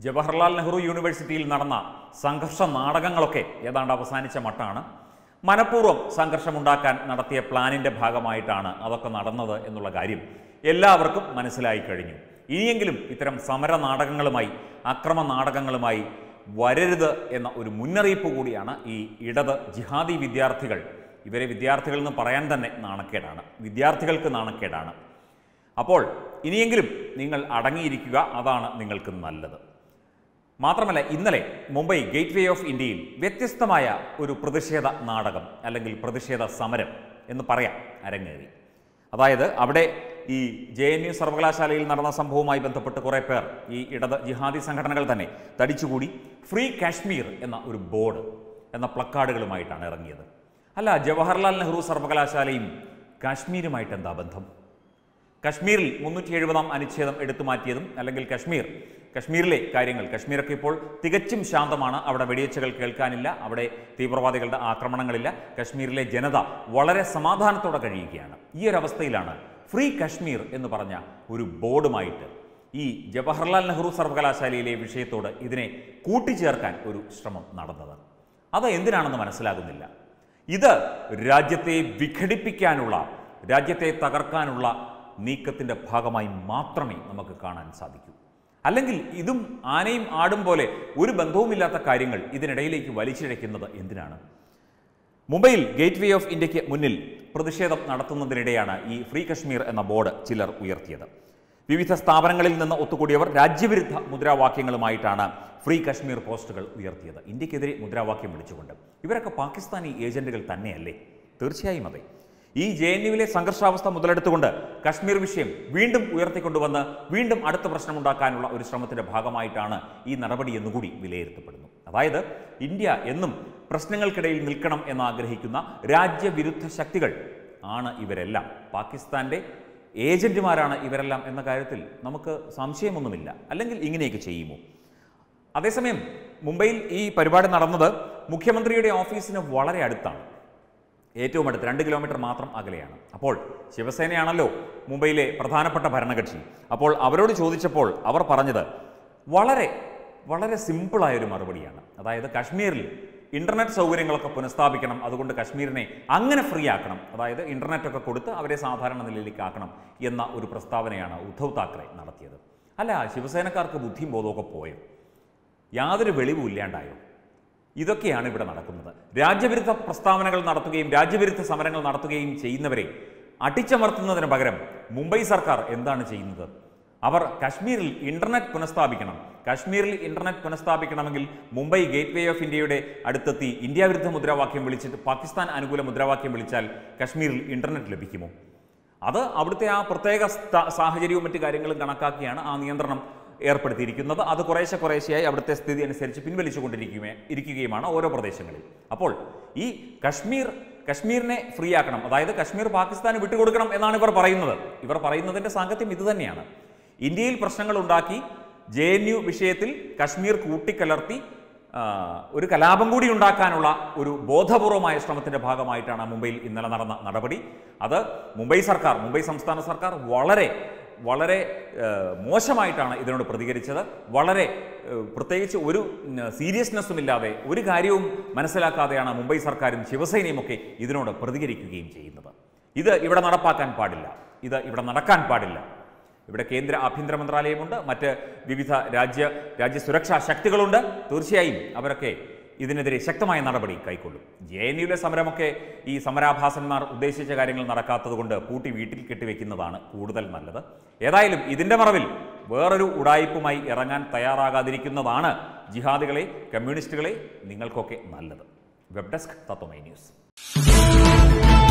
ജവഹർലാൽ നെഹ്റു യൂണിവേഴ്സിറ്റിയിൽ നടന്ന സംഘർഷ നാടകങ്ങളൊക്കെ ഏതാണ്ട് അവസാനിച്ച മട്ടാണ് മനഃപൂർവ്വം സംഘർഷമുണ്ടാക്കാൻ നടത്തിയ പ്ലാനിന്റെ ഭാഗമായിട്ടാണ് അതൊക്കെ നടന്നത് എന്നുള്ള കാര്യം എല്ലാവർക്കും മനസ്സിലായി കഴിഞ്ഞു ഇനിയെങ്കിലും ഇത്തരം സമര നാടകങ്ങളുമായി അക്രമ നാടകങ്ങളുമായി വരരുത് എന്ന ഒരു മുന്നറിയിപ്പ് കൂടിയാണ് ഈ ഇടത് ജിഹാദി വിദ്യാർത്ഥികൾ ഇവരെ വിദ്യാർത്ഥികൾ എന്ന് പറയാൻ തന്നെ നാണക്കേടാണ് വിദ്യാർത്ഥികൾക്ക് നാണക്കേടാണ് അപ്പോൾ ഇനിയെങ്കിലും നിങ്ങൾ അടങ്ങിയിരിക്കുക അതാണ് നിങ്ങൾക്ക് നല്ലത് മാത്രമല്ല ഇന്നലെ മുംബൈ ഗേറ്റ് വേ ഓഫ് ഇന്ത്യയിൽ വ്യത്യസ്തമായ ഒരു പ്രതിഷേധ നാടകം അല്ലെങ്കിൽ പ്രതിഷേധ സമരം എന്ന് പറയാം അരങ്ങേറി അതായത് അവിടെ ഈ ജെ എൻ യു സർവകലാശാലയിൽ നടന്ന സംഭവവുമായി ബന്ധപ്പെട്ട് കുറേ പേർ ഈ ഇടത് ജിഹാദി സംഘടനകൾ തന്നെ തടിച്ചുകൂടി ഫ്രീ കാശ്മീർ എന്ന ഒരു ബോർഡ് എന്ന പ്ലക്കാർഡുകളുമായിട്ടാണ് ഇറങ്ങിയത് അല്ല ജവഹർലാൽ നെഹ്റു സർവകലാശാലയും കാശ്മീരുമായിട്ട് എന്താ ബന്ധം കശ്മീരിൽ മുന്നൂറ്റി എഴുപതാം അനുച്ഛേദം എടുത്തു മാറ്റിയതും അല്ലെങ്കിൽ കശ്മീർ കശ്മീരിലെ കാര്യങ്ങൾ കശ്മീരൊക്കെ ഇപ്പോൾ തികച്ചും ശാന്തമാണ് അവിടെ വെടിവെച്ചുകൾ കേൾക്കാനില്ല അവിടെ തീവ്രവാദികളുടെ ആക്രമണങ്ങളില്ല കശ്മീരിലെ ജനത വളരെ സമാധാനത്തോടെ കഴിയുകയാണ് ഈ ഒരു അവസ്ഥയിലാണ് ഫ്രീ കശ്മീർ എന്ന് പറഞ്ഞ ഒരു ബോർഡുമായിട്ട് ഈ ജവഹർലാൽ നെഹ്റു സർവകലാശാലയിലെ വിഷയത്തോട് ഇതിനെ കൂട്ടിച്ചേർക്കാൻ ഒരു ശ്രമം നടന്നത് അത് എന്തിനാണെന്ന് മനസ്സിലാകുന്നില്ല ഇത് രാജ്യത്തെ വിഘടിപ്പിക്കാനുള്ള രാജ്യത്തെ തകർക്കാനുള്ള നീക്കത്തിന്റെ ഭാഗമായി മാത്രമേ നമുക്ക് കാണാൻ സാധിക്കൂ അല്ലെങ്കിൽ ഇതും ആനയും ആടും പോലെ ഒരു ബന്ധവുമില്ലാത്ത കാര്യങ്ങൾ ഇതിനിടയിലേക്ക് വലിച്ചിഴയ്ക്കുന്നത് എന്തിനാണ് മുംബൈയിൽ ഗേറ്റ് വേ ഓഫ് ഇന്ത്യക്ക് മുന്നിൽ പ്രതിഷേധം നടത്തുന്നതിനിടെയാണ് ഈ ഫ്രീ കശ്മീർ എന്ന ബോർഡ് ചിലർ ഉയർത്തിയത് വിവിധ സ്ഥാപനങ്ങളിൽ നിന്ന് ഒത്തുകൂടിയവർ രാജ്യവിരുദ്ധ മുദ്രാവാക്യങ്ങളുമായിട്ടാണ് ഫ്രീ കശ്മീർ പോസ്റ്റുകൾ ഉയർത്തിയത് ഇന്ത്യക്കെതിരെ മുദ്രാവാക്യം വിളിച്ചുകൊണ്ട് ഇവരൊക്കെ പാകിസ്ഥാനി ഏജന്റുകൾ തന്നെയല്ലേ തീർച്ചയായും അതെ ഈ ജെ എൻ യുവിലെ സംഘർഷാവസ്ഥ മുതലെടുത്തുകൊണ്ട് കശ്മീർ വിഷയം വീണ്ടും ഉയർത്തിക്കൊണ്ടുവന്ന് വീണ്ടും അടുത്ത പ്രശ്നമുണ്ടാക്കാനുള്ള ഒരു ശ്രമത്തിന്റെ ഭാഗമായിട്ടാണ് ഈ നടപടി എന്നുകൂടി വിലയിരുത്തപ്പെടുന്നു അതായത് ഇന്ത്യ എന്നും പ്രശ്നങ്ങൾക്കിടയിൽ നിൽക്കണം എന്ന് ആഗ്രഹിക്കുന്ന രാജ്യവിരുദ്ധ ശക്തികൾ ആണ് ഇവരെല്ലാം പാകിസ്ഥാന്റെ ഏജന്റുമാരാണ് ഇവരെല്ലാം എന്ന കാര്യത്തിൽ നമുക്ക് സംശയമൊന്നുമില്ല അല്ലെങ്കിൽ ഇങ്ങനെയൊക്കെ ചെയ്യുമോ അതേസമയം മുംബൈയിൽ ഈ പരിപാടി നടന്നത് മുഖ്യമന്ത്രിയുടെ ഓഫീസിന് വളരെ അടുത്താണ് ഏറ്റവും അടുത്ത് രണ്ട് കിലോമീറ്റർ മാത്രം അകലെയാണ് അപ്പോൾ ശിവസേനയാണല്ലോ മുംബൈയിലെ പ്രധാനപ്പെട്ട ഭരണകക്ഷി അപ്പോൾ അവരോട് ചോദിച്ചപ്പോൾ അവർ പറഞ്ഞത് വളരെ വളരെ സിമ്പിളായ ഒരു മറുപടിയാണ് അതായത് കാശ്മീരിൽ ഇന്റർനെറ്റ് സൗകര്യങ്ങളൊക്കെ പുനഃസ്ഥാപിക്കണം അതുകൊണ്ട് കാശ്മീരിനെ അങ്ങനെ ഫ്രീ ആക്കണം അതായത് ഇന്റർനെറ്റ് ഒക്കെ കൊടുത്ത് അവരെ സാധാരണ നിലയിലേക്ക് ആക്കണം എന്ന ഒരു പ്രസ്താവനയാണ് ഉദ്ധവ് താക്കറെ നടത്തിയത് അല്ല ശിവസേനക്കാർക്ക് ബുദ്ധിയും ബോധമൊക്കെ പോയോ യാതൊരു വെളിവും ഇല്ലാണ്ടായോ ഇതൊക്കെയാണ് ഇവിടെ നടക്കുന്നത് രാജ്യവിരുദ്ധ പ്രസ്താവനകൾ നടത്തുകയും രാജ്യവിരുദ്ധ സമരങ്ങൾ നടത്തുകയും ചെയ്യുന്നവരെ അടിച്ചമർത്തുന്നതിന് പകരം മുംബൈ സർക്കാർ എന്താണ് ചെയ്യുന്നത് അവർ കാശ്മീരിൽ ഇന്റർനെറ്റ് പുനഃസ്ഥാപിക്കണം കാശ്മീരിൽ ഇന്റർനെറ്റ് പുനഃസ്ഥാപിക്കണമെങ്കിൽ മുംബൈ ഗേറ്റ് വേ ഓഫ് ഇന്ത്യയുടെ അടുത്തെത്തി ഇന്ത്യ വിരുദ്ധ മുദ്രാവാക്യം വിളിച്ചിട്ട് പാകിസ്ഥാൻ അനുകൂല മുദ്രാവാക്യം വിളിച്ചാൽ കാശ്മീരിൽ ഇന്റർനെറ്റ് ലഭിക്കുമോ അത് അവിടുത്തെ ആ പ്രത്യേക സ്ഥ- സാഹചര്യവും മറ്റു കാര്യങ്ങളും കണക്കാക്കിയാണ് ആ നിയന്ത്രണം ഏർപ്പെടുത്തിയിരിക്കുന്നത് അത് കുറേശ്ശെ കുറേശ്ശെയായി അവിടുത്തെ സ്ഥിതി അനുസരിച്ച് പിൻവലിച്ചുകൊണ്ടിരിക്കുകയും ഇരിക്കുകയുമാണ് ഓരോ പ്രദേശങ്ങളിൽ അപ്പോൾ ഈ കശ്മീർ കശ്മീരിനെ ഫ്രീ ആക്കണം അതായത് കശ്മീർ പാകിസ്ഥാന് വിട്ടുകൊടുക്കണം എന്നാണ് ഇവർ പറയുന്നത് ഇവർ പറയുന്നതിന്റെ സാങ്കത്യം ഇത് തന്നെയാണ് ഇന്ത്യയിൽ പ്രശ്നങ്ങൾ ഉണ്ടാക്കി ജെ എൻ യു വിഷയത്തിൽ കശ്മീർ കൂട്ടിക്കലർത്തി ആ, ഒരു കലാപം കൂടി ഉണ്ടാക്കാനുള്ള ഒരു ബോധപൂർവമായ ശ്രമത്തിന്റെ ഭാഗമായിട്ടാണ് മുംബൈയിൽ ഇന്നലെ നടന്ന നടപടി അത് മുംബൈ സർക്കാർ മുംബൈ സംസ്ഥാന സർക്കാർ വളരെ വളരെ ഏഹ്, മോശമായിട്ടാണ് ഇതിനോട് പ്രതികരിച്ചത് വളരെ ഏഹ്, പ്രത്യേകിച്ച് ഒരു സീരിയസ്നെസ്സും ഇല്ലാതെ ഒരു കാര്യവും മനസ്സിലാക്കാതെയാണ് മുംബൈ സർക്കാരും ശിവസേനയും ഒക്കെ ഇതിനോട് പ്രതികരിക്കുകയും ചെയ്യുന്നത് ഇത് ഇവിടെ നടപ്പാക്കാൻ പാടില്ല ഇത് ഇവിടെ നടക്കാൻ പാടില്ല ഇവിടെ കേന്ദ്ര ആഭ്യന്തര മന്ത്രാലയമുണ്ട് മറ്റ് വിവിധ രാജ്യ രാജ്യസുരക്ഷാ ശക്തികളുണ്ട് തീർച്ചയായും അവരൊക്കെ ഇതിനെതിരെ ശക്തമായ നടപടി കൈക്കൊള്ളും ജെ എൻ യുവിലെ സമരമൊക്കെ ഈ സമരാഭാസന്മാർ ഉദ്ദേശിച്ച കാര്യങ്ങൾ നടക്കാത്തത് കൊണ്ട് പൂട്ടി വീട്ടിൽ കെട്ടിവെക്കുന്നതാണ് കൂടുതൽ നല്ലത് ഏതായാലും ഇതിന്റെ മറവിൽ വേറൊരു ഉടായിപ്പുമായി ഇറങ്ങാൻ തയ്യാറാകാതിരിക്കുന്നതാണ് ജിഹാദികളെ കമ്മ്യൂണിസ്റ്റുകളെ നിങ്ങൾക്കൊക്കെ നല്ലത് വെബ് ഡെസ്ക് തത്വമൈ ന്യൂസ്